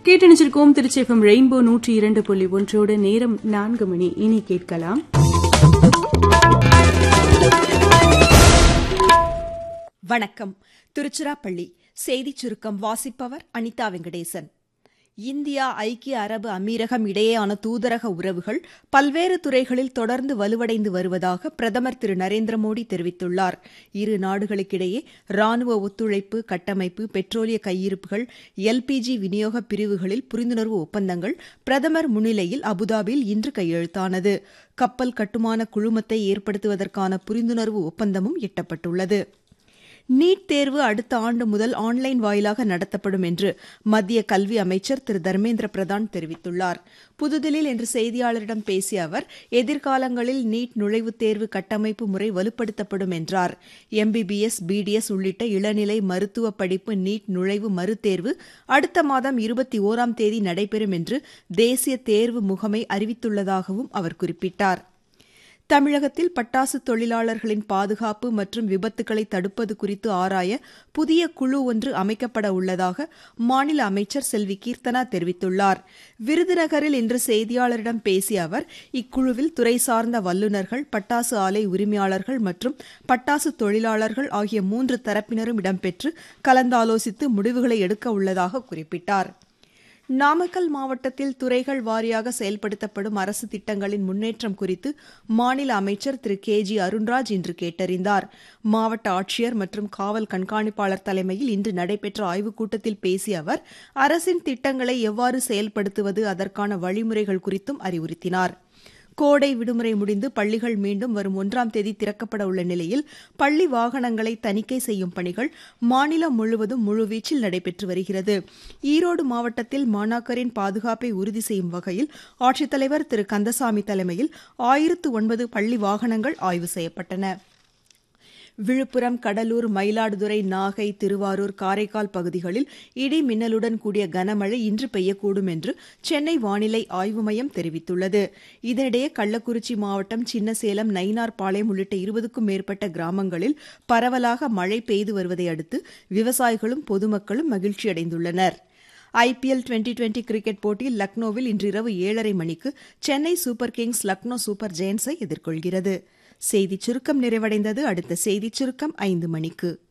கேட்டணிச்சிருக்கோம் திருச்செஃபம் rainbow நூற்றி இரண்டு புள்ளி ஒன்றோடு நேரம் நான்கு மணி இனி கேட்கலாம் வணக்கம் திருச்சிராப்பள்ளி செய்திச் சுருக்கம் வாசிப்பவர் அனிதா வெங்கடேசன் இந்தியா ஐக்கிய அரபு அமீரகம் இடையேயான தூதரக உறவுகள் பல்வேறு துறைகளில் தொடர்ந்து வலுவடைந்து வருவதாக பிரதமர் திரு நரேந்திர மோடி தெரிவித்துள்ளார் இரு நாடுகளுக்கிடையே ராணுவ ஒத்துழைப்பு கட்டமைப்பு பெட்ரோலிய கையிருப்புகள் எல்பிஜி விநியோக பிரிவுகளில் புரிந்துணர்வு ஒப்பந்தங்கள் பிரதமர் முன்னிலையில் அபுதாபியில் இன்று கையெழுத்தானது கப்பல் கட்டுமான குழுமத்தை ஏற்படுத்துவதற்கான புரிந்துணர்வு ஒப்பந்தமும் எட்டப்பட்டுள்ளது நீட் தேர்வு அடுத்த ஆண்டு முதல் ஆன்லைன் வாயிலாக நடத்தப்படும் என்று மத்திய கல்வி அமைச்சர் திரு தர்மேந்திர பிரதான் தெரிவித்துள்ளார் புதுதில்லியில் இன்று செய்தியாளரிடம் பேசிய அவர் எதிர்காலங்களில் நீட் நுழைவுத் தேர்வு கட்டமைப்பு முறை வலுப்படுத்தப்படும் என்றார் எம்பிபிஎஸ் பிடிஎஸ் உள்ளிட்ட இளநிலை மருத்துவ படிப்பு நீட் நுழைவு மறுதேர்வு அடுத்த மாதம் இருபத்தி ஓராம் தேதி நடைபெறும் என்று தேசிய தேர்வு முகமை அறிவித்துள்ளதாகவும் அவர் குறிப்பிட்டார் தமிழகத்தில் பட்டாசு தொழிலாளர்களின் பாதுகாப்பு மற்றும் விபத்துகளை தடுப்பது குறித்து ஆராய புதிய குழு ஒன்று அமைக்கப்பட உள்ளதாக மாநில அமைச்சர் செல்வி கீர்த்தனா தெரிவித்துள்ளார் விருதுநகரில் இன்று செய்தியாளரிடம் பேசிய அவர் இக்குழுவில் துறை சார்ந்த வல்லுநர்கள் பட்டாசு ஆலை உரிமையாளர்கள் மற்றும் பட்டாசு தொழிலாளர்கள் ஆகிய மூன்று தரப்பினரும் இடம்பெற்று கலந்தாலோசித்து முடிவுகளை எடுக்க உள்ளதாக குறிப்பிட்டார் நாமக்கல் மாவட்டத்தில் துறைகள் வாரியாக செயல்படுத்தப்படும் அரசு திட்டங்களின் முன்னேற்றம் குறித்து மாநில அமைச்சர் திரு கே ஜி அருண்ராஜ் இன்று கேட்டறிந்தார் மாவட்ட ஆட்சியர் மற்றும் காவல் கண்காணிப்பாளர் தலைமையில் இன்று நடைபெற்ற ஆய்வுக் கூட்டத்தில் பேசிய அவர் அரசின் திட்டங்களை எவ்வாறு செயல்படுத்துவது அதற்கான வழிமுறைகள் குறித்தும் அறிவுறுத்தினார் கோடை விடுமுறை முடிந்து பள்ளிகள் மீண்டும் வரும் ஒன்றாம் தேதி திறக்கப்பட உள்ள நிலையில் பள்ளி வாகனங்களை தணிக்கை செய்யும் பணிகள் மாநிலம் முழுவதும் முழுவீச்சில் நடைபெற்று வருகிறது ஈரோடு மாவட்டத்தில் மாணாக்கரின் பாதுகாப்பை உறுதி செய்யும் வகையில் ஆட்சித்தலைவர் திரு கந்தசாமி தலைமையில் ஆயிரத்து ஒன்பது பள்ளி வாகனங்கள் ஆய்வு செய்யப்பட்டன விழுப்புரம் கடலூர் மயிலாடுதுறை நாகை திருவாரூர் காரைக்கால் பகுதிகளில் இடி மின்னலுடன் கூடிய கனமழை இன்று பெய்யக்கூடும் என்று சென்னை வானிலை ஆய்வு மையம் தெரிவித்துள்ளது இதனிடையே கள்ளக்குறிச்சி மாவட்டம் சின்னசேலம் நயினார்பாளையம் உள்ளிட்ட இருபதுக்கும் மேற்பட்ட கிராமங்களில் பரவலாக மழை பெய்து வருவதை அடுத்து விவசாயிகளும் பொதுமக்களும் மகிழ்ச்சியடைந்துள்ளனர் ஐபிஎல் டுவெண்டி டுவெண்டி கிரிக்கெட் போட்டியில் லக்னோவில் இன்றிரவு ஏழரை மணிக்கு Chennai super kings Lucknow super ஜெயன்ஸை எதிர்கொள்கிறது செய்திச் சுருக்கம் நிறைவடைந்தது அடுத்த செய்திச் சுருக்கம் ஐந்து மணிக்கு